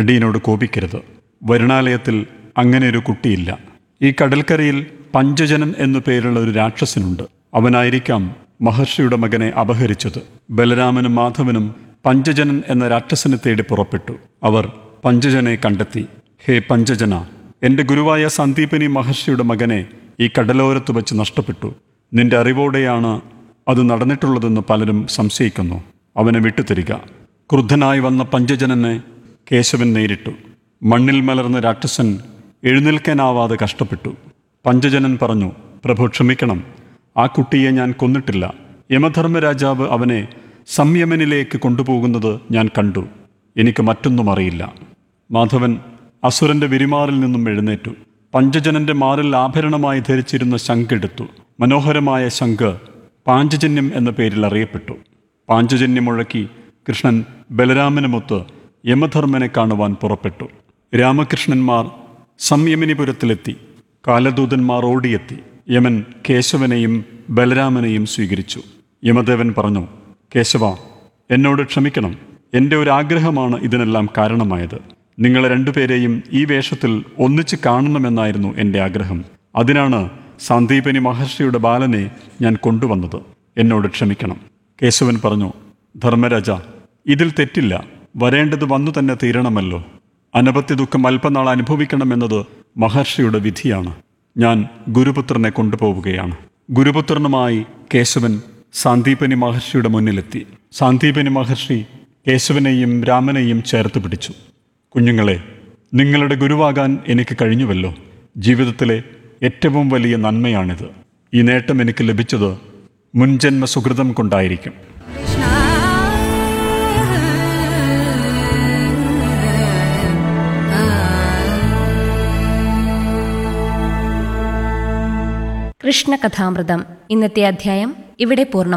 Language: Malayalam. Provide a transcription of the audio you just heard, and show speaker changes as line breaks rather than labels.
ഇടിയനോട് കോപിക്കരുത് വരുണാലയത്തിൽ അങ്ങനെ ഒരു കുട്ടിയില്ല ഈ കടൽക്കരയിൽ പഞ്ചജനൻ എന്നു പേരുള്ള ഒരു രാക്ഷസനുണ്ട് അവനായിരിക്കാം മഹർഷിയുടെ മകനെ അപഹരിച്ചത് ബലരാമനും മാധവനും പഞ്ചജനൻ എന്ന രാക്ഷസനെ തേടി പുറപ്പെട്ടു അവർ പഞ്ചജനെ കണ്ടെത്തി ഹേ പഞ്ചജന എന്റെ ഗുരുവായ സന്ദീപനി മഹർഷിയുടെ മകനെ ഈ കടലോരത്ത് വെച്ച് നഷ്ടപ്പെട്ടു നിന്റെ അറിവോടെയാണ് അത് നടന്നിട്ടുള്ളതെന്ന് പലരും സംശയിക്കുന്നു അവനെ വിട്ടുതരിക ക്രുദ്ധനായി വന്ന പഞ്ചജനനെ കേശവൻ നേരിട്ടു മണ്ണിൽ മലർന്ന രാക്ഷസൻ എഴുന്നേൽക്കാനാവാതെ കഷ്ടപ്പെട്ടു പഞ്ചജനൻ പറഞ്ഞു പ്രഭു ക്ഷമിക്കണം ആ കുട്ടിയെ ഞാൻ കൊന്നിട്ടില്ല യമധർമ്മരാജാവ് അവനെ സംയമനിലേക്ക് കൊണ്ടുപോകുന്നത് ഞാൻ കണ്ടു എനിക്ക് മറ്റൊന്നും അറിയില്ല മാധവൻ അസുരന്റെ വിരിമാറിൽ നിന്നും എഴുന്നേറ്റു പഞ്ചജനന്റെ മാറിൽ ആഭരണമായി ധരിച്ചിരുന്ന ശംഖെടുത്തു മനോഹരമായ ശംഖ് പാഞ്ചജന്യം എന്ന പേരിൽ അറിയപ്പെട്ടു പാഞ്ചജന്യം മുഴക്കി കൃഷ്ണൻ ബലരാമനുമൊത്ത് യമധർമ്മനെ കാണുവാൻ പുറപ്പെട്ടു രാമകൃഷ്ണന്മാർ സംയമിനിപുരത്തിലെത്തി കാലദൂതന്മാർ ഓടിയെത്തി യമൻ കേശവനെയും ബലരാമനെയും സ്വീകരിച്ചു യമദേവൻ പറഞ്ഞു കേശവ എന്നോട് ക്ഷമിക്കണം എൻ്റെ ഒരു ആഗ്രഹമാണ് ഇതിനെല്ലാം കാരണമായത് നിങ്ങളെ രണ്ടുപേരെയും ഈ വേഷത്തിൽ ഒന്നിച്ച് കാണണമെന്നായിരുന്നു എൻ്റെ ആഗ്രഹം അതിനാണ് സാന്ദീപനി മഹർഷിയുടെ ബാലനെ ഞാൻ കൊണ്ടുവന്നത് എന്നോട് ക്ഷമിക്കണം കേശവൻ പറഞ്ഞു ധർമ്മരാജ ഇതിൽ തെറ്റില്ല വരേണ്ടത് വന്നു തന്നെ തീരണമല്ലോ അനപത്യ ദുഃഖം അല്പനാൾ അനുഭവിക്കണമെന്നത് മഹർഷിയുടെ വിധിയാണ് ഞാൻ ഗുരുപുത്രനെ കൊണ്ടുപോവുകയാണ് ഗുരുപുത്രനുമായി കേശവൻ സാന്ദീപനി മഹർഷിയുടെ മുന്നിലെത്തി സാന്ദീപനി മഹർഷി കേശവനെയും രാമനെയും ചേർത്ത് പിടിച്ചു കുഞ്ഞുങ്ങളെ നിങ്ങളുടെ ഗുരുവാകാൻ എനിക്ക് കഴിഞ്ഞുവല്ലോ ജീവിതത്തിലെ ഏറ്റവും വലിയ നന്മയാണിത് ഈ നേട്ടം എനിക്ക് ലഭിച്ചത് മുൻജന്മ സുഹൃതം കൊണ്ടായിരിക്കും
കൃഷ്ണകഥാമൃതം ഇന്നത്തെ അധ്യായം ഇവിടെ പൂർണ്ണ